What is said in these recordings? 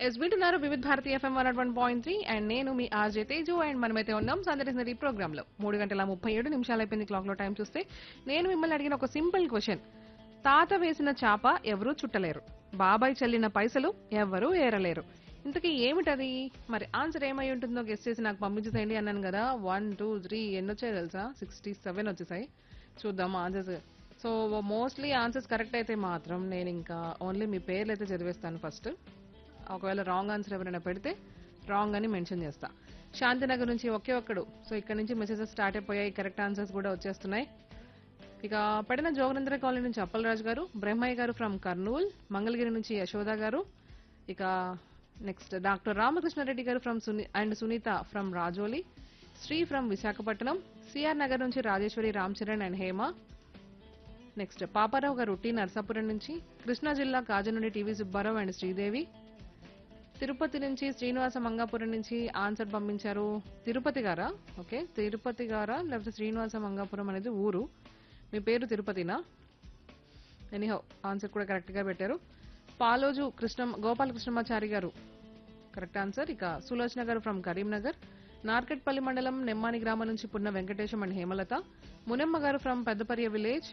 yes వింటున్నారు Vividh Bharati FM one one point three and నేను మీ ఆర్జే తేజు అండ్ మనమైతే ఉన్నాం సందర్శన ప్రోగ్రామ్ లో మూడు గంటల ముప్పై ఏడు నిమిషాలు అయిపోయింది క్లాక్ లో టైం చూస్తే నేను మిమ్మల్ని అడిగిన ఒక సింపుల్ క్వశ్చన్ తాత వేసిన చాప ఎవరూ చుట్టలేరు బాబాయ్ చల్లిన పైసలు ఎవరూ ఏరలేరు ఇంతకీ ఏమిటది మరి ఆన్సర్ ఏమై ఉంటుందో గెస్ట్ చేసి నాకు పంపించేసేయండి అన్నాను కదా వన్ టూ త్రీ ఎన్ని వచ్చాయి తెలుసా సిక్స్టీ సెవెన్ వచ్చేసాయి చూద్దాం answers so mostly answers correct అయితే మాత్రం నేను ఇంకా ఓన్లీ మీ పేర్లు అయితే చదివేస్తాను ఫస్ట్ ఒకవేళ రాంగ్ ఆన్సర్ ఎవరైనా పెడితే రాంగ్ అని మెన్షన్ చేస్తా శాంతినగర్ నుంచి ఒకే ఒక్కడు సో ఇక్కడ నుంచి మెసేజెస్ స్టార్ట్ అయిపోయాయి కరెక్ట్ ఆన్సర్స్ కూడా వచ్చేస్తున్నాయి ఇక పడిన జోగనేంద్ర కాలనీ నుంచి అప్పలరాజు గారు బ్రహ్మయ్య గారు ఫ్రమ్ కర్నూల్ మంగళగిరి నుంచి యశోద గారు ఇక next doctor Ramakrishna Reddy garu from Suni and Sunitha from Rajoli Sri from Visakhapatnam CR Nagar నుంచి Rajeswari Ram Charan and Hema next Paparao garu T Narsapuram నుంచి కృష్ణా జిల్లా కాజు నుండి టీవీ సుబ్బారావు అండ్ శ్రీదేవి తిరుపతి నుంచి శ్రీనివాస మంగాపురం నుంచి ఆన్సర్ పంపించారు తిరుపతి గారా ఓకే తిరుపతి గారా లేకపోతే శ్రీనివాస మంగాపురం అనేది ఊరు మీ పేరు తిరుపతినా ఎనీహౌ ఆన్సర్ కూడా కరెక్ట్ గా పెట్టారు పాలోజు కృష్ణ గోపాలకృష్ణమాచారి గారు కరెక్ట్ ఆన్సర్ ఇక సులోచన గారు ఫ్రమ్ కరీంనగర్ నార్కెట్పల్లి మండలం నెమ్మాని గ్రామం నుంచి Punna Venkatesham and Hemalatha Munemma garu from పెద్దపర్య village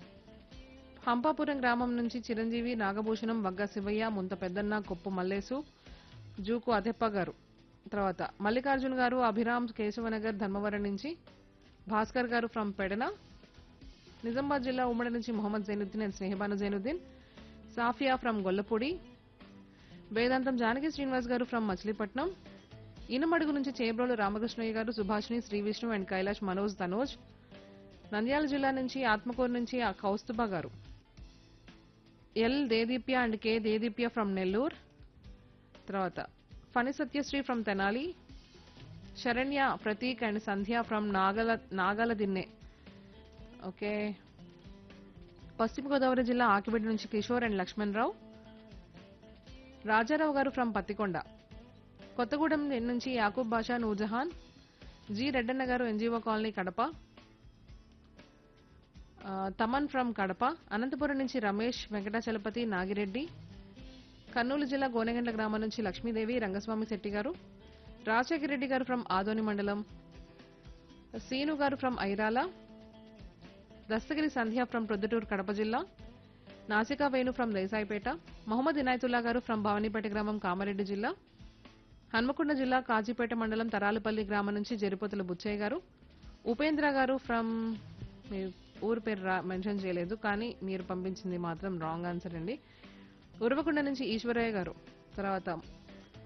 Hampapuram గ్రామం నుంచి చిరంజీవి నాగభూషణం వగ్గ శివయ్య ముంత పెద్దన్న కొప్పు మల్లేసు జూకు అదెప్ప గారు తర్వాత మల్లికార్జున్ గారు అభిరామ్ కేశవనగర్ ధర్మవరం నుంచి భాస్కర్ గారు ఫ్రమ్ పెడన నిజామాబాద్ జిల్లా ఉమ్మడి నుంచి మొహమ్మద్ జైనుద్దీన్ అండ్ స్నేహబాను జైనుద్దీన్ సాఫియా ఫ్రమ్ గొల్లపూడి వేదాంతం జానకి శ్రీనివాస్ గారు ఫ్రమ్ మచిలీపట్నం ఇనమడుగు నుంచి చేబ్రోలు రామకృష్ణయ్య గారు సుభాష్ని శ్రీ విష్ణు అండ్ కైలాష్ మనోజ్ తనోజ్ నంద్యాల జిల్లా నుంచి ఆత్మకూరు నుంచి ఆ Kaustubha garu L Deedeepya and K Deedeepya from Nellore తర్వాత Phani Satyasri from Tenali Saranya Prateek and Sandhya from Nagala Nagaladinne okay పశ్చిమ గోదావరి జిల్లా ఆకిబిడ్డ నుంచి కిషోర్ అండ్ లక్ష్మణ్ రావు రాజారావు గారు ఫ్రమ్ పత్తికొండ కొత్తగూడెం నుంచి యాకూబ్ బాషా నూజహాన్ జి రెడ్డన్న గారు ఎన్జీఓ కాలనీ కడప ఆ, తమన్ ఫ్రమ్ కడప అనంతపురం నుంచి రమేష్ వెంకటాచలపతి నాగిరెడ్డి కర్నూలు జిల్లా గోనెగండ్ల గ్రామం నుంచి లక్ష్మీదేవి రంగస్వామి శెట్టి గారు రాజశేఖర రెడ్డి గారు ఫ్రమ్ ఆదోని మండలం సీను గారు ఫ్రమ్ ఐరాల దస్తగిరి సంధ్య ఫ్రమ్ ప్రొద్దుటూరు కడప జిల్లా నాసికా వేణు ఫ్రమ్ దేశాయిపేట మొహమ్మద్ ఇనాయతుల్లా గారు ఫ్రమ్ భవానీపేట గ్రామం కామారెడ్డి జిల్లా హన్మకొండ జిల్లా కాజీపేట మండలం తరాలపల్లి గ్రామం నుంచి జరిపోతుల బుచ్చయ్య గారు ఉపేంద్ర గారు ఫ్రమ్ మీ ఊరు పేరు రా మెన్షన్ చేయలేదు కానీ మీరు పంపించింది మాత్రం రాంగ్ ఆన్సర్ అండి ఉరవకొండ నుంచి ఈశ్వరయ్య గారు తర్వాత